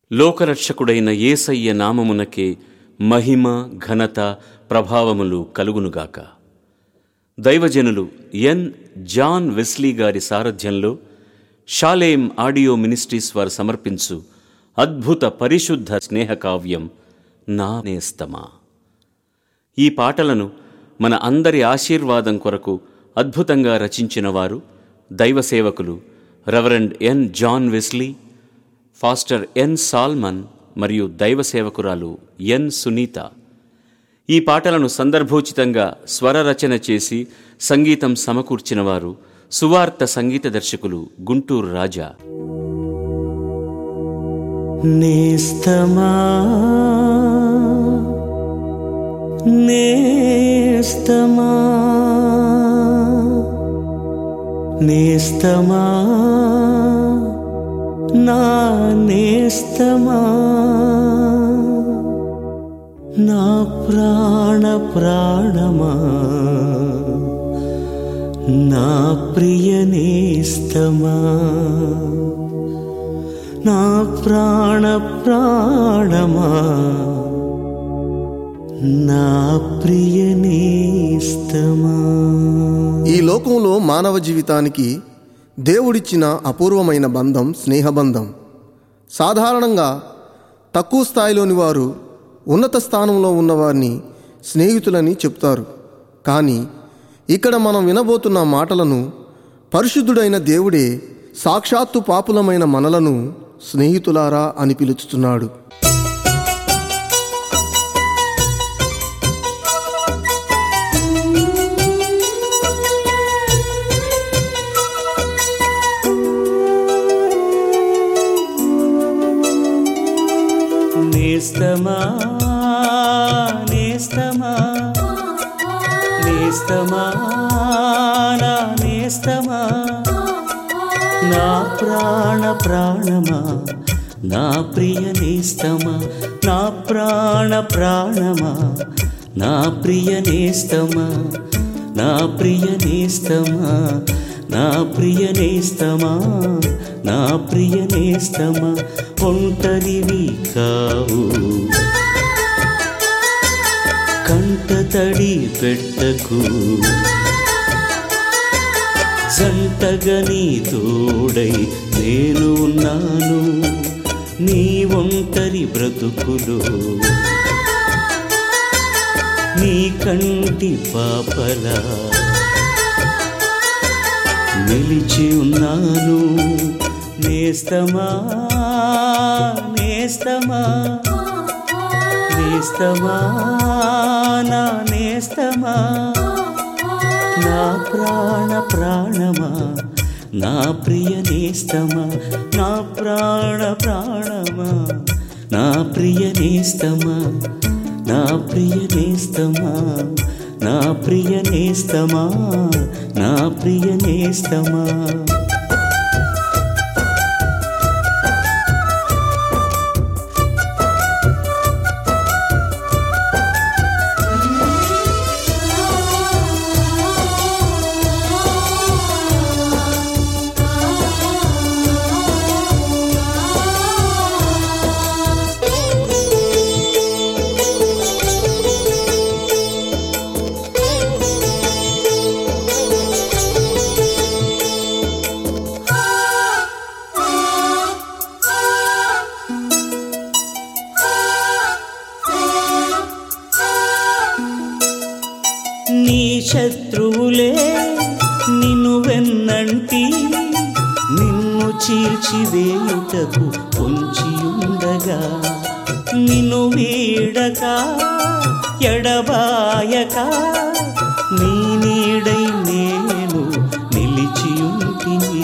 లోకరక్షకుడైన యేసయ్య నామమునకే మహిమ ఘనత ప్రభావములు కలుగునుగాక దైవజనులు ఎన్ జాన్ వెస్లీ గారి సారథ్యంలో షాలేం ఆడియో మినిస్ట్రీస్ వారు సమర్పించు అద్భుత పరిశుద్ధ స్నేహకావ్యం నా నేస్తమా ఈ పాటలను మన అందరి ఆశీర్వాదం కొరకు అద్భుతంగా రచించిన వారు దైవ సేవకులు reverend N John Wesley pastor N Solomon మరియు దైవ సేవకురాలు ఎన్ సునీత ఈ పాటలను సందర్భోచితంగా స్వర రచన చేసి సంగీతం సమకూర్చిన వారు సువార్త సంగీత దర్శకులు గుంటూరు రాజా నేస్తమా నేస్తమా నేస్తమా నా నేస్తమా నా ప్రాణ ప్రాణమా నా ప్రియ నేస్తమా నా ప్రాణ ప్రాణమా నా ప్రియ నేస్తమా ఈ లోకంలో మానవ జీవితానికి దేవుడిచ్చిన అపూర్వమైన బంధం స్నేహబంధం సాధారణంగా తక్కువ స్థాయిలోని వారు ఉన్నత స్థానంలో ఉన్నవారిని స్నేహితులని చెప్తారు కానీ ఇక్కడ మనం వినబోతున్న మాటలను పరిశుద్ధుడైన దేవుడే సాక్షాత్తు పాపులమైన మనలను స్నేహితులారా అని పిలుచుతున్నాడు నేస్తమా నేస్తమా నేస్తమా నా నేస్తమా నా ప్రాణ ప్రాణమా నా ప్రియ నేస్తమా నా ప్రాణ ప్రాణమా నా ప్రియ నేస్తమా నా ప్రియ నేస్తమా నా ప్రియ నేస్తమా నా ప్రియ నేస్తమా ఒంటరివి కావు కంట తడి పెట్టకు సంతగని తోడై నేను ఉన్నాను నీ ఒంటరి బ్రతుకులో నీ కంటి పాపలా నిలిచి ఉన్నాను నేస్తమా నేస్తమా నేస్తమా నా నేస్తమా నా ప్రాణ ప్రాణమా నా ప్రియ నేస్తమా నా ప్రాణ ప్రాణమా నా ప్రియ నేస్తమా నా ప్రియ నేస్తమా నా ప్రియ నేస్తమా నా ప్రియ నేస్తమా నీ శత్రువులే నిన్ను వెన్నంటి నిన్ను చీల్చివేయుటకు పొంచి ఉండగా నిన్ను వీడక ఎడబాయక నీ నీడై నేను నిలిచి ఉంటిని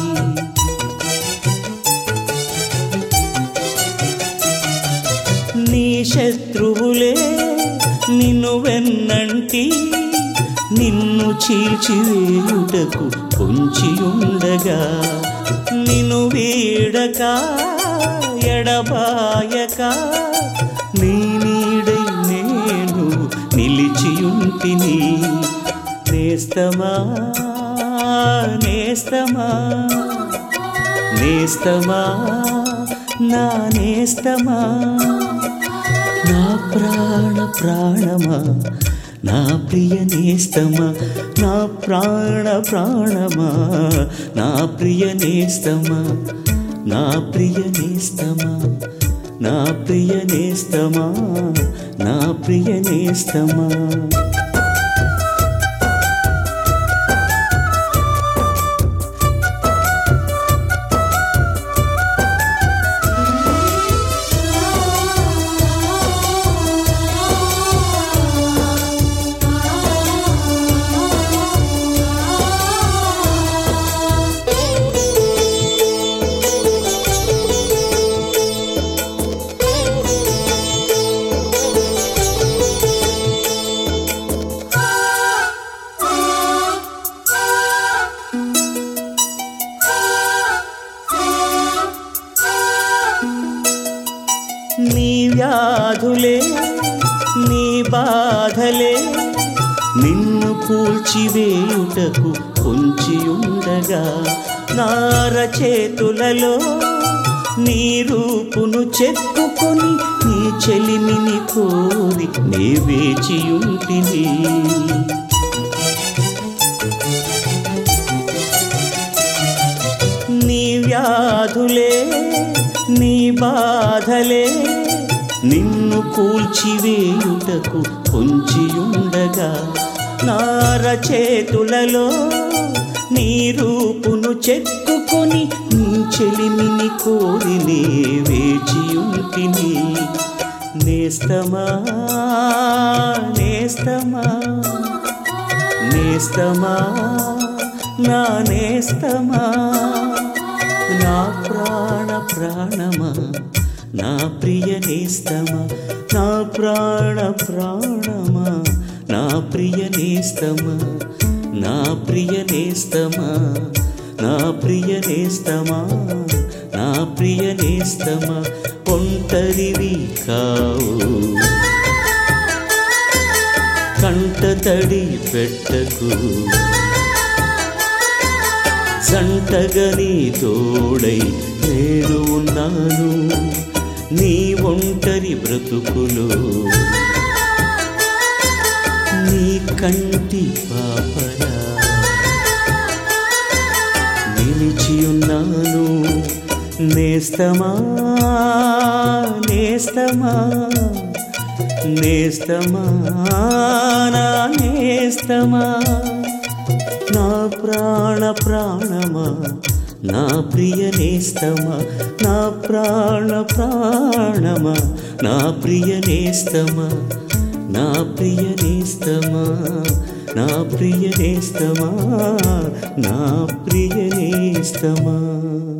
నీ శత్రువులే నిన్ను వెన్నంటి నిన్ను చీల్చివేయుటకు పొంచి ఉండగా నిన్ను వీడక ఎడబాయక నీ నీడై నేను నిలిచియుంటిని నేస్తమా నేస్తమా నేస్తమా నా నేస్తమా నా ప్రాణ ప్రాణమా నా ప్రియ నేస్తమా నా ప్రాణ ప్రాణమా నా ప్రియ నేస్తమా నా ప్రియ నేస్తమా నా ప్రియ నేస్తమా నా ప్రియ నేస్తమా నీ వ్యాధులే నీ బాధలే నిన్ను కూల్చివేయుటకు పొంచి ఉండగా నార చేతులలో నీ రూపును చెక్కుకొని నీ చెలిమిని కోరి నే వేచియుంటిని నీ వ్యాధులే నీ బాధలే నిన్ను కూల్చివేయుటకు పొంచియుండగా నార చేతులలో నీ రూపును చెక్కుకొని నీ చెలిమిని కోరి నే వేచియుంటిని నేస్తమా నేస్తమా నేస్తమా నా నేస్తమా నా ప్రాణ ప్రాణమా నా ప్రియ నేస్తమా నా ప్రాణ ప్రాణమా నా ప్రియ నేస్తమా నా ప్రియ నేస్తమా నా ప్రియ నేస్తమా నా ప్రియ నేస్తమా ఒంటరివి కావు కంట తడి పెట్టకు సంటగని తోడై నేను ఉన్నాను నీ ఒంటరి బ్రతుకులో నీ కంటి పాపరా నిలిచి ఉన్నాను నేస్తమా నేస్తమా నేస్తమా నా నేస్తమా నా ప్రాణ ప్రాణమా నా ప్రియ నేస్తమా నా ప్రాణ ప్రాణమా నా ప్రియ నేస్తమా నా ప్రియ నేస్తమా నా ప్రియ నేస్తమా నా ప్రియ నేస్తమా